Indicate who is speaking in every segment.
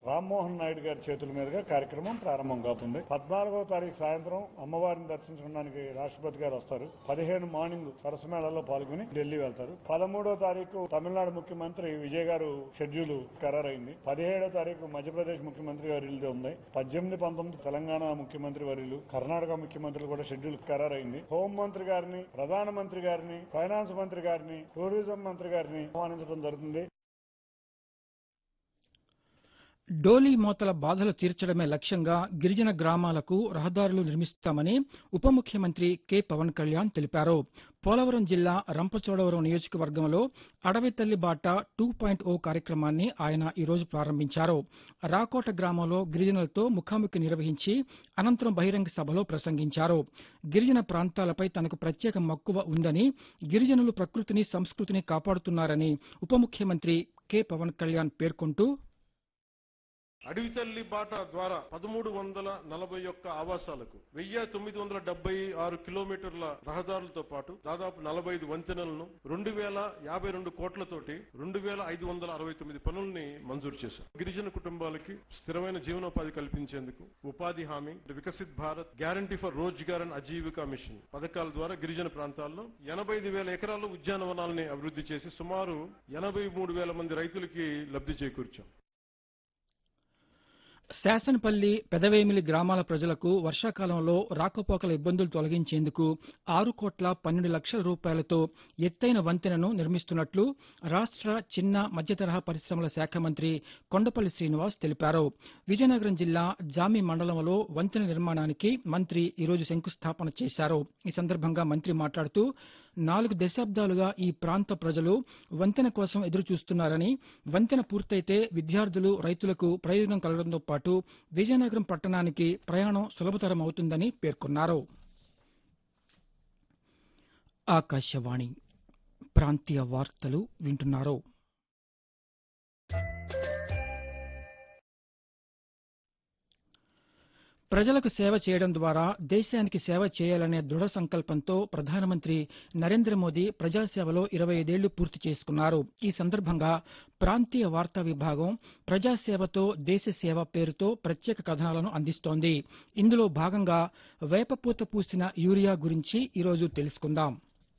Speaker 1: రామ్మోహన్ నాయుడు గారి చేతుల మీదుగా కార్యక్రమం ప్రారంభం కావుతుంది పద్నాలుగో తారీఖు సాయంత్రం అమ్మవారిని దర్శించుకోవడానికి రాష్ట్రపతి గారు వస్తారు పదిహేను మార్నింగ్ సరసమేళలో పాల్గొని ఢిల్లీ వెళ్తారు పదమూడో తారీఖు తమిళనాడు ముఖ్యమంత్రి విజయ్ గారు షెడ్యూల్ ఖరారైంది పదిహేడో తారీఖు మధ్యప్రదేశ్ ముఖ్యమంత్రి గారి ఇల్లు ఉంది పద్దెనిమిది పంతొమ్మిది తెలంగాణ ముఖ్యమంత్రి వర్యులు కర్ణాటక ముఖ్యమంత్రులు కూడా షెడ్యూల్ ఖరారైంది హోంమంత్రి గారిని ప్రధానమంత్రి గారిని ఫైనాన్స్ మంత్రి గారిని టూరిజం మంత్రి గారిని ఆహ్వానించడం జరుగుతుంది
Speaker 2: డోలీ మోతల బాధలు తీర్చడమే లక్ష్యంగా గిరిజన గ్రామాలకు రహదారులు నిర్మిస్తామని ఉప ముఖ్యమంత్రి కె పవన్ కళ్యాణ్ తెలిపారు పోలవరం జిల్లా రంపచోడవరం నియోజకవర్గంలో అడవి తల్లి బాట టూ పాయింట్ ఓ కార్యక్రమాన్ని ఆయన ఈరోజు ప్రారంభించారు రాకోట గ్రామంలో గిరిజనులతో ముఖాముఖి నిర్వహించి అనంతరం బహిరంగ సభలో ప్రసంగించారు గిరిజన ప్రాంతాలపై తనకు ప్రత్యేక మక్కువ ఉందని గిరిజనులు ప్రకృతిని సంస్కృతిని కాపాడుతున్నారని ఉప ముఖ్యమంత్రి కె పవన్ కళ్యాణ్ పేర్కొంటూ
Speaker 3: అడవి తల్లి బాట ద్వారా పదమూడు వందల నలభై ఒక్క ఆవాసాలకు వెయ్యి తొమ్మిది వందల డెబ్బై ఆరు కిలోమీటర్ల రహదారులతో పాటు దాదాపు నలభై ఐదు వంతెనలను రెండు వేల యాభై రెండు కోట్లతోటి రెండు వేల ఐదు వందల అరవై తొమ్మిది పనుల్ని మంజూరు చేశారు గిరిజన కుటుంబాలకి స్థిరమైన జీవనోపాధి కల్పించేందుకు ఉపాధి హామీ Viksit Bharat guarantee for Rozgar and Ajeevika mission పథకాల ద్వారా గిరిజన ప్రాంతాల్లో ఎనభై ఐదు వేల ఎకరాల్లో ఉద్యానవనాల్ని అభివృద్ధి చేసి సుమారు ఎనభై మూడు వేల మంది రైతులకి లబ్ధి చేకూర్చాం
Speaker 2: శాసనపల్లి పెదవేమిలి గ్రామాల ప్రజలకు వర్షాకాలంలో రాకపోకల ఇబ్బందులు తొలగించేందుకు ఆరు కోట్ల పన్నెండు లక్షల రూపాయలతో ఎత్తైన వంతెనను నిర్మిస్తున్నట్లు రాష్ట్ర చిన్న మధ్యతరహా పరిశ్రమల శాఖ మంత్రి కొండపల్లి శ్రీనివాస్ తెలిపారు విజయనగరం జిల్లా జామి మండలంలో వంతెన నిర్మాణానికి మంత్రి ఈరోజు శంకుస్థాపన చేశారు ఈ సందర్భంగా మంత్రి మాట్లాడుతూ నాలుగు దశాబ్దాలుగా ఈ ప్రాంత ప్రజలు వంతెన కోసం ఎదురు చూస్తున్నారని వంతెన పూర్తయితే విద్యార్థులు రైతులకు ప్రయోజనం కలగడంతో పాటు విజయనగరం పట్టణానికి ప్రయాణం సులభతరం అవుతుందని పేర్కొన్నారు ఆకాశవాణి ప్రాంతీయ వార్తలు వింటున్నారు ప్రజలకు సేవ చేయడం ద్వారా దేశానికి సేవ చేయాలనే దృఢ సంకల్పంతో ప్రధానమంత్రి నరేంద్ర మోదీ ప్రజాసేవలో ఇరవై ఐదేళ్లు పూర్తి చేసుకున్నారు ఈ సందర్భంగా ప్రాంతీయ వార్తా విభాగం ప్రజాసేవతో దేశ సేవ పేరుతో ప్రత్యేక కథనాలను అందిస్తోంది ఇందులో భాగంగా వేపపూత పూసిన యూరియా గురించి ఈరోజు తెలుసుకుందాం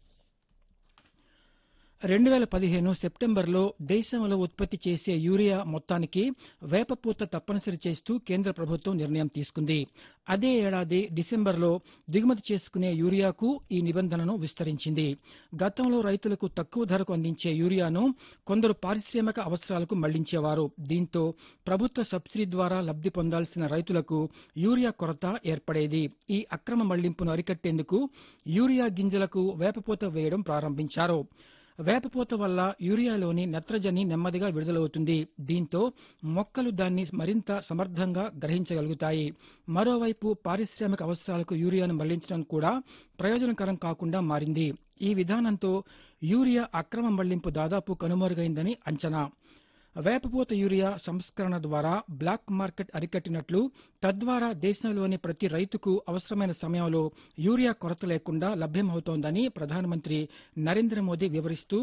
Speaker 2: రెండు వేల పదిహేను సెప్టెంబర్లో దేశంలో ఉత్పత్తి చేసే యూరియా మొత్తానికి వేపపూత తప్పనిసరి చేస్తూ కేంద్ర ప్రభుత్వం నిర్ణయం తీసుకుంది అదే ఏడాది డిసెంబర్లో దిగుమతి చేసుకునే యూరియాకు ఈ నిబంధనను విస్తరించింది గతంలో రైతులకు తక్కువ ధరకు అందించే యూరియాను కొందరు పారిశ్రామిక అవసరాలకు మళ్లించేవారు దీంతో ప్రభుత్వ సబ్సిడీ ద్వారా లబ్ది పొందాల్సిన రైతులకు యూరియా కొరత ఏర్పడేది ఈ అక్రమ మళ్లింపును అరికట్టేందుకు యూరియా గింజలకు వేపపూత వేయడం ప్రారంభించారు వేపపూత వల్ల యూరియాలోని నత్రజని నెమ్మదిగా విడుదలవుతుంది దీంతో మొక్కలు దాన్ని మరింత సమర్థంగా గ్రహించగలుగుతాయి మరోవైపు పారిశ్రామిక అవసరాలకు యూరియాను మళ్లించడం కూడా ప్రయోజనకరం కాకుండా మారింది ఈ విధానంతో యూరియా అక్రమ మళ్లింపు దాదాపు కనుమరుగైందని అంచనా వేపపూత యూరియా సంస్కరణ ద్వారా బ్లాక్ మార్కెట్ అరికట్టినట్లు తద్వారా దేశంలోని ప్రతి రైతుకు అవసరమైన సమయంలో యూరియా కొరత లేకుండా లభ్యమవుతోందని ప్రధానమంత్రి నరేంద్ర మోదీ వివరిస్తూ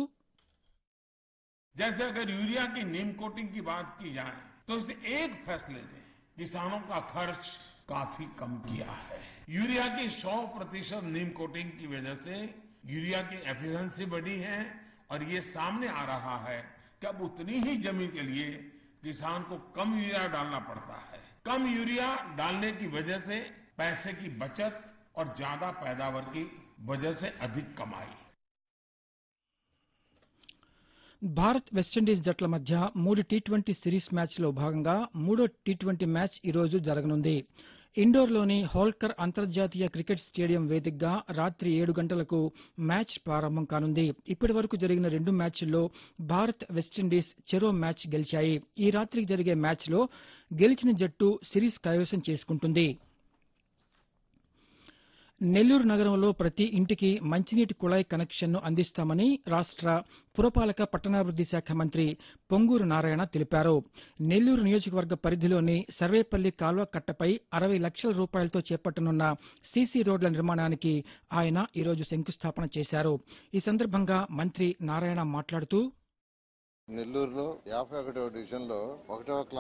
Speaker 4: जैसे अगर यूरिया की नीम कोटिंग की बात की जाए तो इस एक फैसले ने किसानों का खर्च काफी कम किया है यूरिया की 100 प्रतिशत नीम कोटिंग की वजह से यूरिया की एफिशिएंसी बढ़ी है और ये सामने आ रहा है कि अब उतनी ही जमीन के लिए किसान को कम यूरिया डालना पड़ता है कम यूरिया डालने की वजह से पैसे की बचत और ज्यादा पैदावार की वजह से अधिक कमाई
Speaker 2: భారత్ వెస్టిండీస్ జట్ల మధ్య మూడు టీ ట్వంటీ సిరీస్ మ్యాచ్లో భాగంగా మూడో టీ ట్వంటీ మ్యాచ్ ఈ రోజు జరగనుంది ఇండోర్లోని హోల్కర్ అంతర్జాతీయ క్రికెట్ స్టేడియం వేదికగా రాత్రి ఏడు గంటలకు మ్యాచ్ ప్రారంభం కానుంది ఇప్పటి వరకు జరిగిన రెండు మ్యాచ్ల్లో భారత్ వెస్టిండీస్ చెరో మ్యాచ్ గెలిచాయి ఈ రాత్రికి జరిగే మ్యాచ్లో గెలిచిన జట్టు సిరీస్ కైవసం చేసుకుంటుంది నెల్లూరు నగరంలో ప్రతి ఇంటికి మంచినీటి కుళాయి కనెక్షన్ను అందిస్తామని రాష్ట్ర పురపాలక పట్టణాభివృద్ది శాఖ మంత్రి పొంగూరు నారాయణ తెలిపారు నెల్లూరు నియోజకవర్గ పరిధిలోని సర్వేపల్లి కాల్వ కట్టపై అరవై లక్షల రూపాయలతో చేపట్టనున్న సీసీ రోడ్ల నిర్మాణానికి ఆయన ఈరోజు శంకుస్థాపన చేశారు ఈ సందర్భంగా మంత్రి నారాయణ మాట్లాడుతూ
Speaker 5: నెల్లూరులో యాభై ఒకటవ డివిజన్ లో ఒకటవ